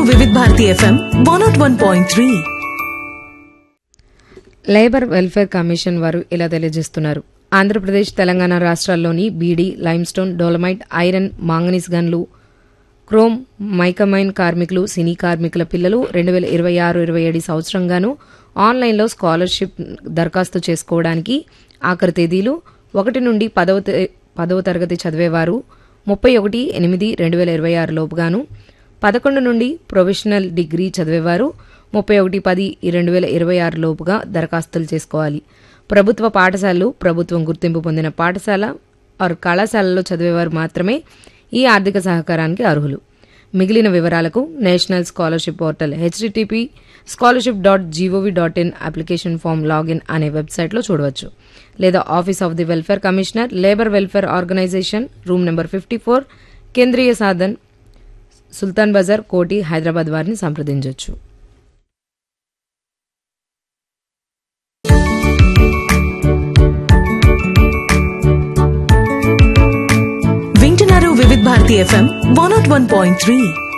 వివిధ Bharati FM one nought one point three labour welfare commission వారు ఇలా తెలియజేస్తున్నారు ఆంధ్రప్రదేశ్ తెలంగాణ రాష్ట్రాల్లోని beedi limestone dolomite iron manganese గన్లు క్రోమ్ మైకమైన్ కార్మికులు సినీ కార్మికుల పిల్లలు రెండు వేల ఇరవై ఆరు ఇరవై ఏడు సంవత్సరంగాను ఆన్లైన్లో స్కాలర్షిప్ దరఖాస్తు చేసుకోవడానికి ఆఖరి తేదీలు ఒకటి నుండి పదవ తే- పదవ తరగతి చదివేవారు ముప్పై ఒకటి ఎనిమిది రెండు వేల ఇరవై ఆరు లోపుగాను పదకొండు నుండి ప్రొఫెషనల్ డిగ్రీ చదివేవారు ముప్పై ఒకటి పది రెండు వేల ఇరవై ఆరు లోపుగా దరఖాస్తులు చేసుకోవాలి ప్రభుత్వ పాఠశాలలు ప్రభుత్వం గుర్తింపు పొందిన పాఠశాల ఆరు కళాశాలలో చదివేవారు మాత్రమే ఈ ఆర్థిక సహకారానికి అర్హులు మిగిలిన వివరాలకు national scholarship portal HTTP scholarship dot gov dot in application form login అనే వెబ్సైట్లో చూడవచ్చు లేదా office of the welfare commissioner labour welfare organisation room number fifty four Kendriya Sadan సుల్తాన్ బజార్ కోటి హైదరాబాద్ వారిని సంప్రదించవచ్చు వింటున్నారు వివిధ Bharati FM one nought one point three